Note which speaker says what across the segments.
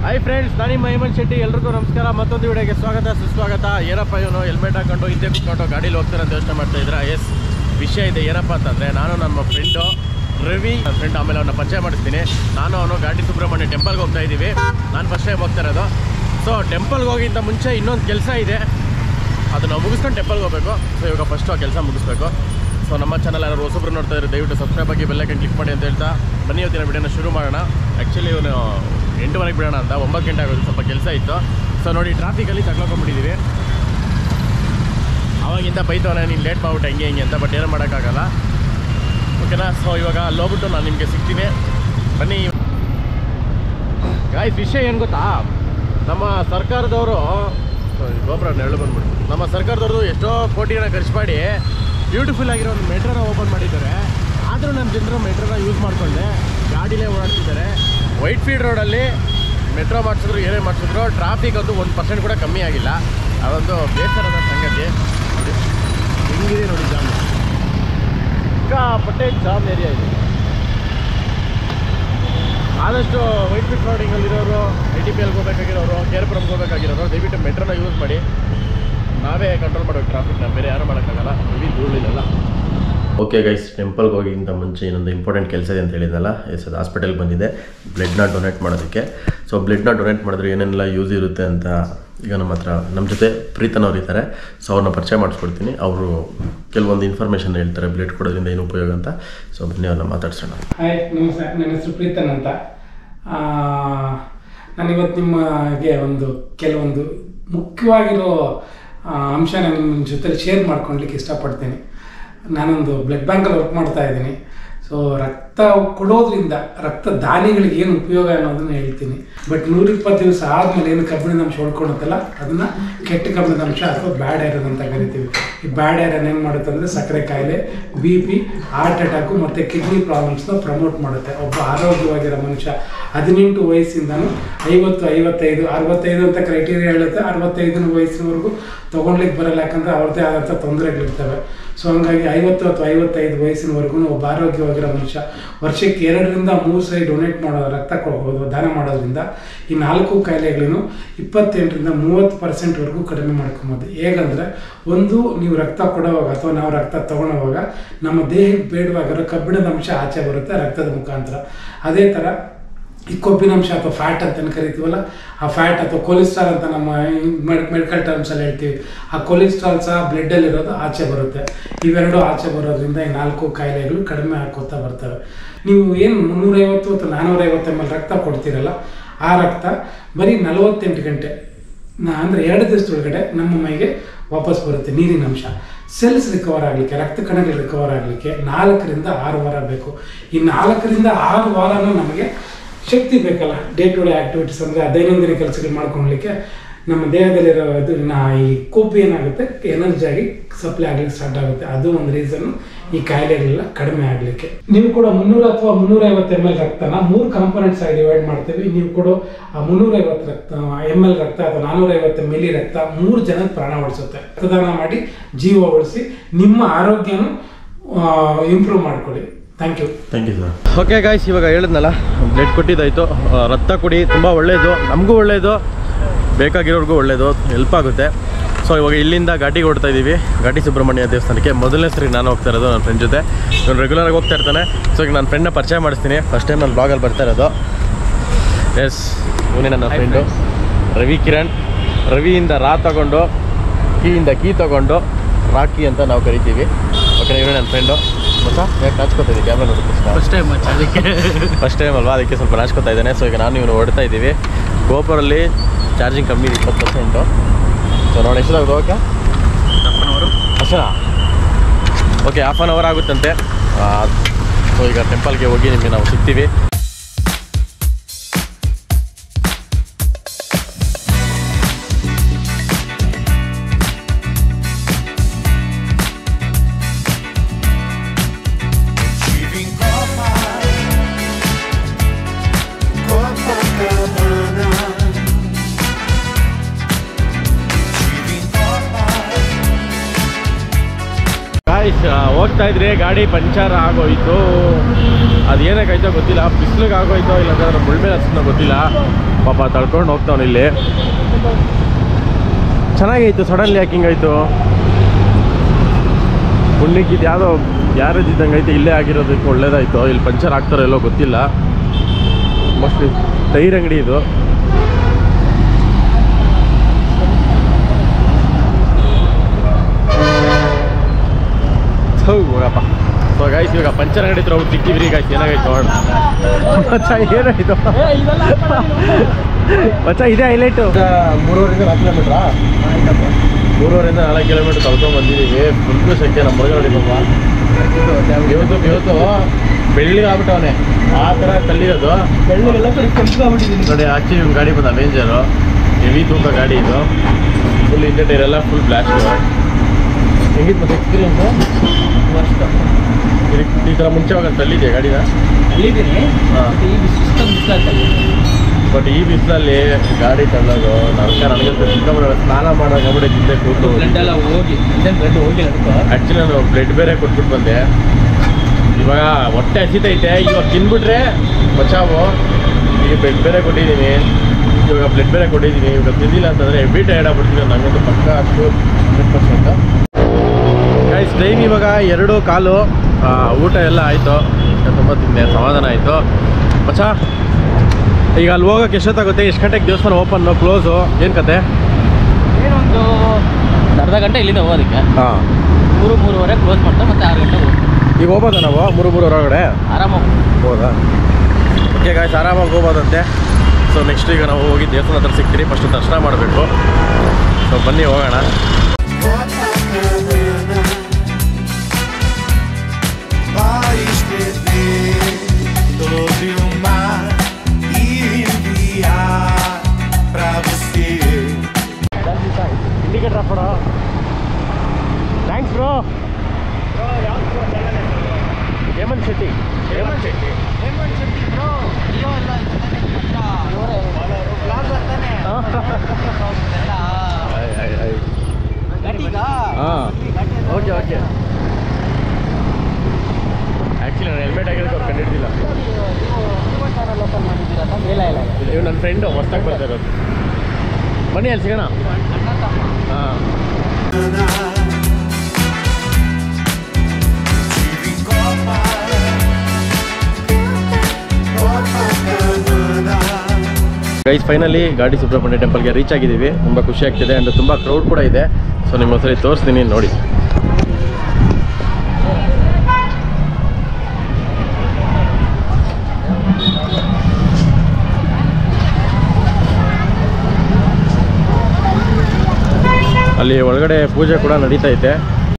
Speaker 1: Hi friends ನಾನು ನಿಮ್ಮ ಹೇಮಂತ್ ಶೆಟ್ಟಿ ಎಲ್ರಿಗೂ ನಮಸ್ಕಾರ ಮತ್ತೊಂದು ವಿಡಿಯೋಗೆ ಸ್ವಾಗತ ಸುಸ್ವಾಗತ ಏನಪ್ಪ ಇವನು ಹೆಲ್ಮೆಟ್ ಹಾಕೊಂಡು ಹಿಂದೆ ಕೂತ್ಕೊಂಡು ಗಾಡೀಲಿ ಹೋಗ್ತಾರೆ ಅಂತ ಯೋಚನೆ ಮಾಡ್ತಾ ಇದ್ರ ಎಸ್ ವಿಷಯ ಇದೆ ಏನಪ್ಪ ಅಂತಂದರೆ ನಾನು ನಮ್ಮ ಫ್ರೆಂಡು ರವಿ ನನ್ನ ಫ್ರೆಂಡ್ ಆಮೇಲೆ ಅವನ್ನ ಪರಿಚಯ ಮಾಡಿಸ್ತೀನಿ ನಾನು ಅವನು ಗಾಡಿ ಸುಬ್ರಹ್ಮಣ್ಯ ಟೆಂಪಲ್ಗೆ ಹೋಗ್ತಾ ಇದ್ದೀವಿ ನಾನು ಫಸ್ಟ್ ಟೈಮ್ ಹೋಗ್ತಾ ಇರೋದು ಸೊ ಟೆಂಪಲ್ಗೆ ಹೋಗಿಂತ ಮುಂಚೆ ಇನ್ನೊಂದು ಕೆಲಸ ಇದೆ ಅದನ್ನು ಮುಗಿಸ್ಕೊಂಡು ಟೆಂಪಲ್ಗೆ ಹೋಗಬೇಕು ಸೊ ಇವಾಗ ಫಸ್ಟು ಆ ಕೆಲಸ ಮುಗಿಸ್ಬೇಕು ಸೊ ನಮ್ಮ ಚಾನಲ್ ಯಾರು ಹೊಸಬ್ರು ನೋಡ್ತಾ ಇದ್ದಾರೆ ದಯವಿಟ್ಟು ಸಬ್ಸ್ಕ್ರೈಬ್ ಆಗಿ ಬೆಲ್ಲೈಕನ್ ಕ್ಲಿಕ್ ಮಾಡಿ ಅಂತ ಹೇಳ್ತಾ ಬನ್ನಿ ಇವತ್ತಿನ ವಿಡಿಯೋನ ಶುರು ಮಾಡೋಣ ಆ್ಯಕ್ಚುಲಿ ಇವನು ಎಂಟುವರೆಗೆ ಬಿಡೋಣ ಅಂತ ಒಂಬತ್ತು ಗಂಟೆ ಆಗೋದು ಸ್ವಲ್ಪ ಕೆಲಸ ಇತ್ತು ಸೊ ನೋಡಿ ಟ್ರಾಫಿಕಲ್ಲಿ ತಗ್ಲಾಕೊಂಡ್ಬಿಟ್ಟಿದ್ದೀವಿ ಅವಾಗಿಂದ ಬೈತವನೆ ನೀನು ಲೇಟ್ ಮಾಡ್ಬಿಟ್ಟು ಹೆಂಗೆ ಹೆಂಗೆ ಅಂತ ಬಟ್ ಏನು ಮಾಡೋಕ್ಕಾಗಲ್ಲ ಓಕೆನಾ ಸೊ ಇವಾಗ ಅಲ್ಲಿ ಹೋಗ್ಬಿಟ್ಟು ನಾನು ನಿಮಗೆ ಸಿಗ್ತೀನಿ ಬನ್ನಿ ಗಾಯ್ಸ್ ವಿಷಯ ಏನು ಗೊತ್ತಾ ನಮ್ಮ ಸರ್ಕಾರದವರು ಗೋಪುರ ನೆರಳು ಬಂದ್ಬಿಟ್ಟು ನಮ್ಮ ಸರ್ಕಾರದವರು ಎಷ್ಟೋ ಕೋಟಿನ ಖರ್ಚು ಮಾಡಿ ಬ್ಯೂಟಿಫುಲ್ ಆಗಿರೋ ಒಂದು ಮೆಟ್ರೋನ ಓಪನ್ ಮಾಡಿದ್ದಾರೆ ಆದರೂ ನಮ್ಮ ಜನರು ಮೆಟ್ರೋನ ಯೂಸ್ ಮಾಡಿಕೊಂಡೆ ಗಾಡಿಲೇ ಓಡಾಡ್ತಿದ್ದಾರೆ ವೈಟ್ ಫೀಲ್ಡ್ ರೋಡಲ್ಲಿ ಮೆಟ್ರೋ ಮಾಡಿಸಿದ್ರು ಏನೇ ಮಾಡಿಸಿದ್ರು ಟ್ರಾಫಿಕ್ ಅಂತೂ ಒಂದು ಪರ್ಸೆಂಟ್ ಕೂಡ ಕಮ್ಮಿ ಆಗಿಲ್ಲ ಅದೊಂದು ಬೇಸರದ ಸಂಗತಿ ನೋಡಿ. ಹೆಂಗಿದೆ ನೋಡಿ ಜಾಮ್ ಸಿಕ್ಕಾಪಟ್ಟೆ ಜಾಮ್ ಏರಿಯಾ ಇದೆ ಆದಷ್ಟು ವೈಟ್ ಫಿಟ್ ರೋಡಿಂಗಲ್ಲಿರೋರು ಐ ಟಿ ಪಿ ಎಲ್ಗೆ ಹೋಗ್ಬೇಕಾಗಿರೋರು ಕೇರ್ಪುರಮ್ಗೆ ಹೋಗ್ಬೇಕಾಗಿರೋರು ದಯವಿಟ್ಟು ಮೆಟ್ರೋನ ಯೂಸ್ ಮಾಡಿ ನಾವೇ ಕಂಟ್ರೋಲ್ ಮಾಡಬೇಕು ಟ್ರಾಫಿಕ್ನ ಬೇರೆ ಯಾರು ಮಾಡೋಕ್ಕಾಗಲ್ಲ ಹೆವಿ ಧೂಳಿಲ್ಲ ಓಕೆ ಗೈಸ್ ಟೆಂಪಲ್ಗೆ ಹೋಗಿಂತ ಮುಂಚೆ ಇನ್ನೊಂದು ಇಂಪಾರ್ಟೆಂಟ್ ಕೆಲಸ ಇದೆ ಅಂತ ಹೇಳಿದ್ನಲ್ಲ ಎಸ್ ಅದು ಹಾಸ್ಪಿಟಲ್ಗೆ ಬಂದಿದೆ ಬ್ಲಡ್ನ ಡೊನೇಟ್ ಮಾಡೋದಕ್ಕೆ ಸೊ ಬ್ಲಡ್ನ ಡೊನೇಟ್ ಮಾಡಿದ್ರೆ ಏನೆಲ್ಲ ಯೂಸ್ ಇರುತ್ತೆ ಅಂತ ಈಗ ನಮ್ಮ ಹತ್ರ ನಮ್ಮ ಜೊತೆ ಪ್ರೀತನವ್ರು ಇದ್ದಾರೆ ಸೊ ಅವ್ರನ್ನ ಪರಿಚಯ ಮಾಡಿಸ್ಕೊಡ್ತೀನಿ ಅವರು ಕೆಲವೊಂದು ಇನ್ಫಾರ್ಮೇಷನ್ ಹೇಳ್ತಾರೆ ಬ್ಲಡ್ ಕೊಡೋದ್ರಿಂದ ಏನು ಉಪಯೋಗ ಅಂತ ಸೊ ಬನ್ನಿ ಅವ್ರನ್ನ ಮಾತಾಡ್ಸೋಣ
Speaker 2: ಹಾಯ್ ನಮಸ್ತೆ ನನ್ನ ಹೆಸರು ಪ್ರೀತನ್ ಅಂತ ಆ, ನಾನಿವತ್ತು ನಿಮಗೆ ಒಂದು ಕೆಲವೊಂದು ಮುಖ್ಯವಾಗಿರೋ ಆ, ಅಂಶನ ನಿಮ್ಮ ಜೊತೆ ಶೇರ್ ಮಾಡ್ಕೊಳ್ಲಿಕ್ಕೆ ಇಷ್ಟಪಡ್ತೀನಿ ನಾನೊಂದು ಬ್ಲಡ್ ಬ್ಯಾಂಕಲ್ಲಿ ವರ್ಕ್ ಮಾಡ್ತಾ ಇದ್ದೀನಿ ಸೊ ರಕ್ತ ಕೊಡೋದ್ರಿಂದ ರಕ್ತ ದಾನಿಗಳಿಗೆ ಏನು ಉಪಯೋಗ ಅನ್ನೋದನ್ನ ಹೇಳ್ತೀನಿ ಬಟ್ ನೂರಿಪ್ಪತ್ತು ದಿವಸ ಆದಮೇಲೆ ಏನು ಕಬ್ಬಿಣದ ಅಂಶ ಉಳ್ಕೊಳುತ್ತಲ್ಲ ಅದನ್ನ ಕೆಟ್ಟ ಕಬ್ಬಿಣದ ಅಂಶ ಅಥವಾ ಬ್ಯಾಡ್ ಐರನ್ ಅಂತ ಕರಿತೀವಿ ಈ ಬ್ಯಾಡ್ ಐರನ್ ಏನು ಮಾಡುತ್ತೆ ಅಂದರೆ ಸಕ್ಕರೆ ಕಾಯಿಲೆ ಬಿ ಪಿ ಹಾರ್ಟ್ ಅಟ್ಯಾಕು ಮತ್ತು ಕಿಡ್ನಿ ಪ್ರಾಬ್ಲಮ್ಸ್ನ ಪ್ರಮೋಟ್ ಮಾಡುತ್ತೆ ಒಬ್ಬ ಆರೋಗ್ಯವಾಗಿರೋ ಮನುಷ್ಯ ಹದಿನೆಂಟು ವಯಸ್ಸಿಂದನೂ ಐವತ್ತು ಐವತ್ತೈದು ಅರವತ್ತೈದು ಅಂತ ಕ್ರೈಟೀರಿಯಾ ಹೇಳುತ್ತೆ ಅರವತ್ತೈದನ ವಯಸ್ಸಿನವರೆಗೂ ತೊಗೊಳ್ಲಿಕ್ಕೆ ಬರಲ್ಲ ಯಾಕಂದರೆ ಅವ್ರದ್ದೇ ಆದಂಥ ತೊಂದರೆಗಳಿರ್ತವೆ ಸೊ ಹಂಗಾಗಿ ಐವತ್ತು ಅಥವಾ ಐವತ್ತೈದು ವಯಸ್ಸಿನವರೆಗೂ ಒಬ್ಬ ಆರೋಗ್ಯವಾಗಿರೋ ಮನುಷ್ಯ ವರ್ಷಕ್ಕೆ ಎರಡರಿಂದ ಮೂರು ಸರಿ ಡೊನೇಟ್ ಮಾಡೋದು ರಕ್ತ ಕೊಡ್ಬೋದು ದಾನ ಮಾಡೋದ್ರಿಂದ ಈ ನಾಲ್ಕು ಕಾಯಿಲೆಗಳನ್ನು ಇಪ್ಪತ್ತೆಂಟರಿಂದ ಮೂವತ್ತು ಪರ್ಸೆಂಟ್ವರೆಗೂ ಕಡಿಮೆ ಮಾಡ್ಕೊಬೋದು ಹೇಗಂದರೆ ಒಂದು ನೀವು ರಕ್ತ ಕೊಡುವಾಗ ಅಥವಾ ನಾವು ರಕ್ತ ತಗೊಳ್ಳೋವಾಗ ನಮ್ಮ ದೇಹಕ್ಕೆ ಬೇಡವಾಗಿರೋ ಕಬ್ಬಿಣದ ಅಂಶ ಆಚೆ ಬರುತ್ತೆ ರಕ್ತದ ಮುಖಾಂತರ ಅದೇ ಥರ ಈ ಕೊಬ್ಬಿನಾಂಶ ಅಥವಾ ಫ್ಯಾಟ್ ಅಂತ ಏನ್ ಕರಿತೀವಲ್ಲ ಆ ಫ್ಯಾಟ್ ಅಥವಾ ಕೊಲೆಸ್ಟ್ರಾಲ್ ಅಂತ ನಮ್ಮ ಮೆಡಿಕಲ್ ಟರ್ಮ್ಸಲ್ಲಿ ಹೇಳ್ತೀವಿ ಆ ಕೊಲೆಸ್ಟ್ರಾಲ್ ಸಹ ಬ್ಲಡ್ಡಲ್ಲಿ ಇರೋದು ಆಚೆ ಬರುತ್ತೆ ಇವೆರಡು ಆಚೆ ಬರೋದ್ರಿಂದ ಈ ನಾಲ್ಕು ಕಾಯಿಲೆಗಳು ಕಡಿಮೆ ಆಕೋತಾ ಬರ್ತವೆ ನೀವು ಏನು ಮುನ್ನೂರೈವತ್ತು ಅಥವಾ ನಾನ್ನೂರೈವತ್ತು ಎಮ್ ಎಲ್ ರಕ್ತ ಕೊಡ್ತೀರಲ್ಲ ಆ ರಕ್ತ ಬರೀ ನಲವತ್ತೆಂಟು ಗಂಟೆ ನಾ ಅಂದರೆ ಎರಡು ದಿವಸದೊಳಗಡೆ ನಮ್ಮ ಮೈಗೆ ವಾಪಸ್ ಬರುತ್ತೆ ನೀರಿನ ಅಂಶ ಸೆಲ್ಸ್ ರಿಕವರ್ ಆಗಲಿಕ್ಕೆ ರಕ್ತ ಕಣಗಳು ರಿಕವರ್ ಆಗಲಿಕ್ಕೆ ನಾಲ್ಕರಿಂದ ಆರು ವಾರ ಬೇಕು ಈ ನಾಲ್ಕರಿಂದ ಆರು ವಾರನೂ ನಮಗೆ ಶಕ್ತಿ ಬೇಕಲ್ಲ ಡೇ ಟು ಡೇ ಆಕ್ಟಿವಿಟೀಸ್ ಅಂದರೆ ದೈನಂದಿನ ಕೆಲಸಗಳು ಮಾಡ್ಕೊಳ್ಲಿಕ್ಕೆ ನಮ್ಮ ದೇಹದಲ್ಲಿರೋ ಇದು ನಾ ಈ ಕೊಬ್ಬು ಏನಾಗುತ್ತೆ ಎನರ್ಜಿ ಆಗಿ ಸಪ್ಲೈ ಆಗ್ಲಿಕ್ಕೆ ಸ್ಟಾರ್ಟ್ ಆಗುತ್ತೆ ಅದು ಒಂದು ರೀಸನ್ ಈ ಕಾಯಿಲೆಗಳೆಲ್ಲ ಕಡಿಮೆ ಆಗಲಿಕ್ಕೆ ನೀವು ಕೂಡ ಮುನ್ನೂರ ಅಥವಾ ಮುನ್ನೂರೈವತ್ತು ಎಮ್ ಎಲ್ ರಕ್ತನ ಮೂರು ಕಾಂಪೊನೆಂಟ್ಸ್ ಆಗಿ ಡಿವೈಡ್ ಮಾಡ್ತೀವಿ ನೀವು ಕೊಡೋ ಆ ಮುನ್ನೂರೈವತ್ತು ರಕ್ತ ಎಮ್ ಎಲ್ ರಕ್ತ ಅಥವಾ ನಾನ್ನೂರೈವತ್ತು ಮಿಲಿ ರಕ್ತ ಮೂರು ಜನದ ಪ್ರಾಣ ಉಳಿಸುತ್ತೆ ರಕ್ತದಾನ ಮಾಡಿ ಜೀವ ಉಳಿಸಿ ನಿಮ್ಮ ಆರೋಗ್ಯನೂ ಇಂಪ್ರೂವ್ ಮಾಡ್ಕೊಳ್ಳಿ thank you
Speaker 1: thank you sir okay guys ಇವಾಗ ಹೇಳಿದ್ನಲ್ಲ ಬ್ಲಡ್ ಕೊಟ್ಟಿದ್ದಾಯಿತು ರಕ್ತ ಕೊಡಿ ತುಂಬ ಒಳ್ಳೆಯದು ನಮಗೂ ಒಳ್ಳೆಯದು ಬೇಕಾಗಿರೋರ್ಗೂ ಒಳ್ಳೆಯದು ಹೆಲ್ಪ್ ಆಗುತ್ತೆ ಸೊ ಇವಾಗ ಇಲ್ಲಿಂದ ಘಾಟಿಗೆ ಹೊಡ್ತಾ ಇದ್ದೀವಿ ಘಾಟಿ ಸುಬ್ರಹ್ಮಣ್ಯ ದೇವಸ್ಥಾನಕ್ಕೆ ಮೊದಲನೇ ಸರಿ ನಾನು ಹೋಗ್ತಾ ಇರೋದು ನನ್ನ ಫ್ರೆಂಡ್ ಜೊತೆ ಇವನು ರೆಗ್ಯುಲರಾಗಿ ಹೋಗ್ತಾ ಇರ್ತಾನೆ ಸೊ ಈಗ ನನ್ನ ಫ್ರೆಂಡ್ನ ಪರಿಚಯ ಮಾಡಿಸ್ತೀನಿ ಫಸ್ಟ್ ಟೈಮ್ ನಾನು ಬ್ಲಾಗಲ್ಲಿ ಬರ್ತಾ ಇರೋದು ಎಸ್ ಇವನೇ ನನ್ನ ಫ್ರೆಂಡು ರವಿ ಕಿರಣ್ ರವಿಯಿಂದ ರಾ ತಗೊಂಡು ಕೀಯಿಂದ ಕೀ ತಗೊಂಡು ರಾಕಿ ಅಂತ ನಾವು ಕರಿತೀವಿ ಓಕೆ ಇವನೇ ನನ್ನ ಫ್ರೆಂಡು ಮಚ್ಚ ಯಾಕೆ ನಾಚ್ಕೋತಿದ್ದೆ ಕ್ಯಾಮ್ರಾ ನೋಡಿದ
Speaker 3: ಫಸ್ಟ್ ಟೈಮ್ ಅದಕ್ಕೆ
Speaker 1: ಫಸ್ಟ್ ಟೈಮ್ ಅಲ್ವಾ ಅದಕ್ಕೆ ಸ್ವಲ್ಪ ನಾಚ್ಕೋತಾ ಇದ್ದೇನೆ ಸೊ ಈಗ ನಾನು ಇವನು ಹೊಡ್ತಾ ಇದ್ದೀವಿ ಗೋಪುರಲ್ಲಿ ಚಾರ್ಜಿಂಗ್ ಕಮ್ಮಿ ಇದೆ ಇಪ್ಪತ್ತು ಪರ್ಸೆಂಟು ಸೊ ನೋಡಿ ಎಷ್ಟಾಗುತ್ತೆ ಓಕೆ
Speaker 3: ಅವರು
Speaker 1: ಅಷ್ಟೇನಾ ಓಕೆ ಹಾಫ್ ಆನ್ ಅವರ್ ಆಗುತ್ತಂತೆ ಸೊ ಈಗ ಟೆಂಪಲ್ಗೆ ಹೋಗಿ ನಿಮಗೆ ನಾವು ಸಿಗ್ತೀವಿ
Speaker 4: Achieving Copacabana. Achieving Copacabana.
Speaker 1: Guys ಹೋಗಿ ಹೋಗ್ತಾ ಇದ್ರೆ ಗಾಡಿ ಪಂಚರ್ ಆಗೋಯ್ತು ಅದೇನಕ್ಕಾಯ್ತೋ ಗೊತ್ತಿಲ್ಲ ಬಿಸಿಲಿಗೆ ಆಗೋಯ್ತೋ ಇಲ್ಲಾಂದ್ರೆ ಮುಳ್ಮೇಲೆ ಹಚ್ಚೋ ಗೊತ್ತಿಲ್ಲ ಪಾಪ ತಳ್ಕೊಂಡು ಹೋಗ್ತಾವನು ಇಲ್ಲಿ ಚೆನ್ನಾಗೈತು ಸಡನ್ಲಿ ಯಾಕಿಂಗ್ ಆಯಿತು ಪುಣ್ಯಕ್ಕೆ ಇದು ಯಾವುದೋ ಗ್ಯಾರೇಜ್ ಇದ್ದಂಗೆ ಐತೆ ಇಲ್ಲೇ ಆಗಿರೋದಕ್ಕೆ ಒಳ್ಳೇದಾಯ್ತು ಇಲ್ಲಿ ಪಂಚರ್ ಆಗ್ತಾರೋ ಎಲ್ಲೋ ಗೊತ್ತಿಲ್ಲ ಮೋಸ್ಟ್ಲಿ ಟೈರ್ ಅಂಗಡಿ ಇದು ಥೂ, ಹೋಗಪ್ಪ ಸೊ ಗಾಯ್ಸ್ ಇವಾಗ ಪಂಚರ್ ಅಂಗಡಿ ಹತ್ರ ಹೋಗಿ ಸಿಕ್ಕಿದ್ರಿ ಗಾಯ್ಸ್ ಏನಾಗೈತೆ ನೋಡೋಣ ಮಚ್ಚ ಏನಾಯ್ತು ಮಚ್ಚ ಇದೇ ಹೈಲೈಟು ಮೂರುವರೆಯಿಂದ ನಾಲ್ಕು ಕಿಲೋಮೀಟ್ರಾ ಮೂರುವರೆಯಿಂದ ನಾಲ್ಕು ಕಿಲೋಮೀಟರ್ ಕಳ್ಕೊಂಡ್ ಬಂದಿದ್ದೀವಿ ಫುಲ್ ಸಂಖ್ಯೆ ನಮ್ಮ ಹೊರಗಡೆ ಇವತ್ತು ಇವತ್ತು ಬೆಳ್ಳಿಗೆ ಆಗ್ಬಿಟ್ಟವನೆ ಆ ಥರ ಕಲ್ಲಿರೋದು
Speaker 3: ಬೆಳ್ಳಗೆಲ್ಲ ಕಡೆ ಕೆಂಪಾಗ್ಬಿಟ್ಟಿದ್ದೀನಿ
Speaker 1: ನೋಡಿ ಆಚೆ ಒಂದು ಗಾಡಿ ಬಂದ ಅವೇಂಜರು ಹೆವಿ ತೂಕ ಗಾಡಿ ಇದು ಫುಲ್ ಇಂಜನ್ ಟೈರ್ ಎಲ್ಲ ಫುಲ್ ಬ್ಲಾಸ್ಟು ಹೆಂಗಿತ್ತು ಮತ್ತೆ ಎಕ್ಸ್ಪೀರಿಯನ್ಸು ಈ ಥರ ಮುಂಚೆ ಹೋಗೋದು ತಲ್ಲಿದೆ ಗಾಡಿನ
Speaker 3: ಅಲ್ಲಿದ್ದೀನಿ
Speaker 1: ಹಾ.
Speaker 3: ಮತ್ತೆ ಈಗ ಸಿಸ್ಟಮ್ ಬಿಸ್ಲಾಗ್ತದೆ
Speaker 1: ಬಟ್ ಈ ಬಿಸಿಲಲ್ಲಿ ಗಾಡಿ ತಳ್ಳೋದು ನರ್ಕ ನನಗಂತೂ ಸಿಕ್ಕಾಪಟ್ಟೆ ಸ್ನಾನ ಮಾಡೋ ಬಿಡಿ ಹಿಂದೆ ಕೂತು
Speaker 3: ಬ್ಲಡ್ ಎಲ್ಲ ಹೋಗಿ ಇಂಜನ್ ಬ್ಲಡ್ ಹೋಗಿಲ್ಲ ಅದಕ್ಕೆ
Speaker 1: ಆ್ಯಕ್ಚುಲಿ ನಾನು ಬ್ಲಡ್ ಬೇರೆ ಕೊಟ್ಬಿಟ್ಟು ಬಂದೆ ಇವಾಗ ಹೊಟ್ಟೆ ಹಸಿತೈತೆ ಇವಾಗ ತಿನ್ಬಿಟ್ರೆ ಬಚಾವು ಈಗ ಬ್ಲಡ್ ಬೇರೆ ಕೊಟ್ಟಿದ್ದೀನಿ ಇವಾಗ ಬ್ಲಡ್ ಬೇರೆ ಕೊಟ್ಟಿದ್ದೀನಿ ಇವಾಗ ತಿಂದಿಲ್ಲ ಅಂತಂದರೆ ಹೆವಿ ಟೈರ್ಡ್ ಆಗ್ಬಿಡ್ತೀನಿ ನನಗಂತೂ ಪಕ್ಕ ಅಷ್ಟು ಹಂಡ್ರೆಡ್ ಪರ್ಸೆಂಟ್ ಗೈಸ್ ಟೈಮ್ ಇವಾಗ ಎರಡು ಕಾಲು ಆ, ಊಟ ಎಲ್ಲ ಆಯಿತು ತುಂಬ ತಿಂದೆ ಸಮಾಧಾನ ಆಯಿತು ಮಚ್ಚಾ ಈಗ ಅಲ್ಲಿ ಹೋಗೋಕೆ ಎಷ್ಟೊತ್ತಾಗುತ್ತೆ ಎಷ್ಟು ಗಂಟೆಗೆ ದೇವಸ್ಥಾನ ಓಪನ್ನು ಕ್ಲೋಸು ಏನು ಕತೆ
Speaker 3: ಏನೊಂದು ಒಂದು ಅರ್ಧ ಗಂಟೆ ಇಲ್ಲಿಂದ ಹೋಗೋದಕ್ಕೆ
Speaker 1: ಹಾಂ
Speaker 3: ಮೂರು ಮೂರುವರೆ ಕ್ಲೋಸ್ ಮಾಡ್ತಾ ಮತ್ತೆ ಆರು ಗಂಟೆ ಹೋಗ್ತೀವಿ
Speaker 1: ಈಗ ಹೋಗ್ಬೋದಾ ನಾವು ಮೂರು ಮೂರು ಹೊರಗಡೆ
Speaker 3: ಆರಾಮಾಗಿ
Speaker 1: ಹೌದಾ ಓಕೆ ಗಾಯ್ಸ್ ಆರಾಮಾಗಿ ಹೋಗ್ಬೋದಂತೆ ಸೊ ನೆಕ್ಸ್ಟ್ ಈಗ ನಾವು ಹೋಗಿ ದೇವಸ್ಥಾನ ಹತ್ರ ಸಿಗ್ತೀರಿ ಫಸ್ಟ್ ದರ್ಶನ ಮಾಡಬೇಕು ಸೊ ಬನ್ನಿ ಹೋಗೋಣ
Speaker 4: Vais perder todo o mar e enviar pra você.
Speaker 1: Indicator ಹಾಕೋಣ ಥ್ಯಾಂಕ್ಸ್ ಬ್ರೋ ಹೇಮಂತ್ ಶೆಟ್ಟಿ ಹೇಮಂತ್ ಶೆಟ್ಟಿ ಹಾಂ ಓಕೆ ಓಕೆ ಆ್ಯಕ್ಚುಲಿ ನಾನು ಹೆಲ್ಮೆಟ್ ಆಗಿರೋದಕ್ಕೆ ಅವ್ರು ಕಂಡಿಡ್ದಿಲ್ಲ
Speaker 3: ಇಲ್ಲ ಇಲ್ಲ
Speaker 1: ಇವ್ ನನ್ನ ಫ್ರೆಂಡು ಹೊಸ್ದಾಗಿ ಬರ್ತಾ ಇರೋದು ಬನ್ನಿ ಅಲ್ಲಿ ಸಿಗೋಣ ಹಾಂ
Speaker 4: Tive em Copa, Copacabana.
Speaker 1: Guys finally ಗಾಡಿ ಸುಬ್ರಹ್ಮಣ್ಯ ಟೆಂಪಲ್ಗೆ ರೀಚ್ ಆಗಿದ್ದೀವಿ ತುಂಬ ಖುಷಿ ಆಗ್ತಿದೆ ಆ್ಯಂಡ್ ತುಂಬ ಕ್ರೌಡ್ ಕೂಡ ಇದೆ ಸೊ ನಿಮ್ಮ ಸರಿ ತೋರಿಸ್ತೀನಿ ನೋಡಿ ಅಲ್ಲಿ ಒಳಗಡೆ ಪೂಜೆ ಕೂಡ ನಡೀತಾ ಐತೆ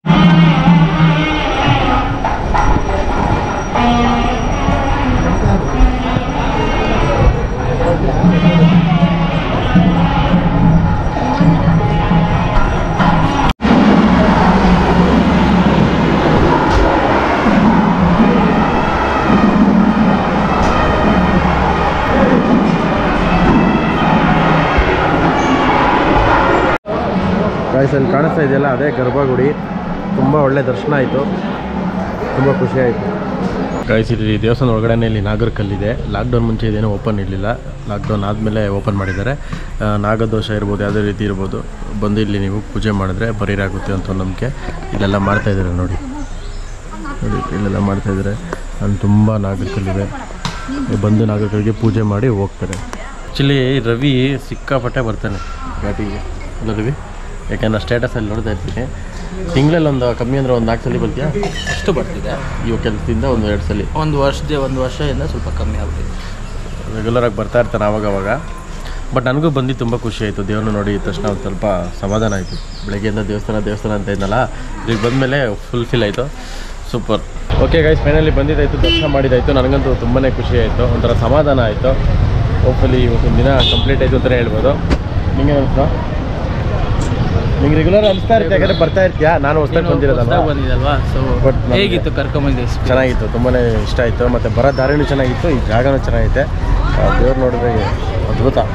Speaker 1: ಗಾಯ್ಸ್ ಅಲ್ಲಿ ಕಾಣಿಸ್ತಾ ಇದೆಯಲ್ಲ ಅದೇ ಗರ್ಭಗುಡಿ ತುಂಬ ಒಳ್ಳೆ ದರ್ಶನ ಆಯಿತು ತುಂಬ ಖುಷಿ ಆಯಿತು ಗಾಯ್ಸ್ ಇಲ್ಲಿ ದೇವಸ್ಥಾನ ಒಳಗಡೆ ಇಲ್ಲಿ ನಾಗರ ಕಲ್ಲಿದೆ ಲಾಕ್ಡೌನ್ ಮುಂಚೆ ಇದೇನೋ ಓಪನ್ ಇರಲಿಲ್ಲ ಲಾಕ್ಡೌನ್ ಆದಮೇಲೆ ಓಪನ್ ಮಾಡಿದ್ದಾರೆ ಆ, ನಾಗದೋಷ ಇರ್ಬೋದು ಯಾವುದೇ ರೀತಿ ಇರ್ಬೋದು ಬಂದು ಇಲ್ಲಿ ನೀವು ಪೂಜೆ ಮಾಡಿದ್ರೆ ಬರೀರಾಗುತ್ತೆ ಅಂತ ಒಂದು ನಂಬಿಕೆ ಇಲ್ಲೆಲ್ಲ ಮಾಡ್ತಾಯಿದ್ದಾರೆ ನೋಡಿ ನೋಡಿ ಇಲ್ಲೆಲ್ಲ ಮಾಡ್ತಾಯಿದ್ದಾರೆ ಅಲ್ಲಿ ತುಂಬ ನಾಗರಕಲ್ಲಿವೆ ಬಂದು ನಾಗರಕಲ್ಲಿಗೆ ಪೂಜೆ ಮಾಡಿ ಹೋಗ್ತಾರೆ ಆ್ಯಕ್ಚುಲಿ ರವಿ ಸಿಕ್ಕಾಪಟ್ಟೆ ಬರ್ತಾನೆ ಘಾಟಿಗೆ ಅಲ್ಲ ರವಿ ಯಾಕಂದ್ರೆ ಸ್ಟೇಟಸಲ್ಲಿ ನೋಡ್ತಾ ಇರ್ತೀನಿ ತಿಂಗಳಲ್ಲಿ ಒಂದು ಕಮ್ಮಿ ಅಂದರೆ ಒಂದು ನಾಲ್ಕು ಸಲ ಬರ್ತೀಯಾ
Speaker 3: ಅಷ್ಟು ಬರ್ತಿದೆ
Speaker 1: ಇವಾಗ ಕೆಲಸದಿಂದ ಒಂದು ಎರಡು ಸಲ
Speaker 3: ಒಂದು ವರ್ಷದ ಒಂದು ವರ್ಷದಿಂದ ಸ್ವಲ್ಪ ಕಮ್ಮಿ ಆಗ್ಬಿಟ್ಟಿದೆ
Speaker 1: ರೆಗ್ಯುಲರಾಗಿ ಬರ್ತಾ ಇರ್ತಾನೆ ಆವಾಗ ಅವಾಗ ಬಟ್ ನನಗೂ ಬಂದು ತುಂಬ ಖುಷಿ ಆಯಿತು ದೇವ್ರನ್ನ ನೋಡಿ ತಕ್ಷಣ ಒಂದು ಸ್ವಲ್ಪ ಸಮಾಧಾನ ಆಯಿತು ಬೆಳಗ್ಗೆಯಿಂದ ದೇವಸ್ಥಾನ ದೇವಸ್ಥಾನ ಅಂತ ಇದ್ನಲ್ಲ ಈಗ ಬಂದಮೇಲೆ ಫುಲ್ಫಿಲ್ ಆಯಿತು ಸೂಪರ್ ಓಕೆ ಗೈಸ್ ಫೈನಲಿ ಬಂದಿದ್ದಾಯಿತು ದರ್ಶನ ಮಾಡಿದ್ದಾಯಿತು ನನಗಂತೂ ತುಂಬಾ ಖುಷಿ ಆಯಿತು ಒಂಥರ ಸಮಾಧಾನ ಆಯಿತು ಹೋಪ್ಫುಲಿ ಇವತ್ತೊಂದು ದಿನ ಕಂಪ್ಲೀಟ್ ಆಯಿತು ಅಂತಲೇ ಹೇಳ್ಬೋದು ನಿಮಗೆ ಅನಿಸ್ತಾ ನಿಂಗೆ ರೆಗ್ಯುಲರ್ ಅನಿಸ್ತಾ ಇರುತ್ತೆ ಯಾಕಂದರೆ ಬರ್ತಾ ಇರ್ತೀಯಾ ನಾನು ಹೊಸ್ದಾಗಿ ಬಂದಿರೋದಲ್ಲ
Speaker 3: ಹೊಸ್ದಾಗ್ ಬಂದಿದಲ್ವಾ ಸೊ
Speaker 1: But ನಮ್ಗೆ-
Speaker 3: ಹೇಗಿತ್ತು ಕರ್ಕೊಂಬಂದು
Speaker 1: ಚೆನ್ನಾಗಿತ್ತು ತುಂಬಾ ಇಷ್ಟ ಆಯಿತು ಮತ್ತು ಬರೋ ದಾರಿನೂ ಚೆನ್ನಾಗಿತ್ತು ಈ ಜಾಗನೂ ಚೆನ್ನಾಗೈತೆ ದೇವ್ರು ನೋಡಿದ್ರೆ ಅದ್ಭುತ ಒಂಥರ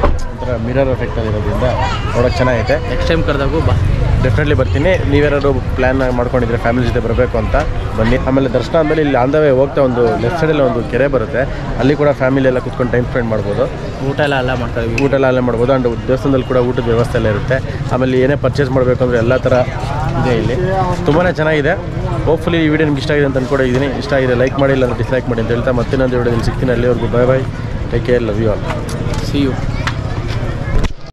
Speaker 1: ಮಿರರ್ ಎಫೆಕ್ಟಲ್ಲಿ ಇರೋದ್ರಿಂದ ನೋಡೋಕೆ ಚೆನ್ನಾಗೈತೆ
Speaker 3: ನೆಕ್ಸ್ಟ್ ಟೈಮ್ ಕರೆದಾಗೂ ಬಾ
Speaker 1: ಡೆಫಿನೆಟ್ಲಿ ಬರ್ತೀನಿ ನೀವ್ಯಾರು ಪ್ಲ್ಯಾನ್ ಮಾಡ್ಕೊಂಡಿದ್ರೆ ಫ್ಯಾಮಿಲಿ ಜೊತೆ ಬರಬೇಕು ಅಂತ ಬನ್ನಿ ಆಮೇಲೆ ದರ್ಶನ ಆದಮೇಲೆ ಇಲ್ಲಿ ಆನ್ ದ ವೇ ಹೋಗ್ತಾ ಒಂದು ಲೆಫ್ಟ್ ಸೈಡಲ್ಲಿ ಒಂದು ಕೆರೆ ಬರುತ್ತೆ ಅಲ್ಲಿ ಕೂಡ ಫ್ಯಾಮಿಲಿ ಎಲ್ಲ ಕುತ್ಕೊಂಡು ಟೈಮ್ ಸ್ಪೆಂಡ್ ಮಾಡ್ಬೋದು
Speaker 3: ಊಟ ಎಲ್ಲ ಅಲ್ಲ ಮಾಡ್ತಾ ಇದೀವಿ
Speaker 1: ಊಟ ಎಲ್ಲ ಅಲ್ಲೇ ಮಾಡ್ಬೋದು ಆ್ಯಂಡ್ ದೇವಸ್ಥಾನದಲ್ಲಿ ಕೂಡ ಊಟದ ವ್ಯವಸ್ಥೆ ಎಲ್ಲ ಇರುತ್ತೆ ಆಮೇಲೆ ಏನೇ ಪರ್ಚೇಸ್ ಮಾಡಬೇಕು ಅಂದರೆ ಎಲ್ಲ ಥರ ಇದೆ ಇಲ್ಲಿ ತುಂಬಾ ಚೆನ್ನಾಗಿದೆ ಹೋಪ್ಫುಲಿ ಈ ವಿಡಿಯೋ ನಿಮ್ಗೆ ಇಷ್ಟ ಆಗಿದೆ ಅಂತ ಅನ್ಕೊಂಡಿದ್ದೀನಿ ಇಷ್ಟ ಆಗಿದೆ ಲೈಕ್ ಮಾಡಿ ಇಲ್ಲ ಡಿಸ್ಲೈಕ್ ಮಾಡಿ ಅಂತ ಹೇಳ್ತಾ ಮತ್ತೆ ಇನ್ನೊಂದು ವಿಡಿಯೋದಲ್ಲಿ ಸಿಗ್ತೀನಿ ಅಲ್ಲಿವರೆಗೂ bye bye take care love you all
Speaker 3: see you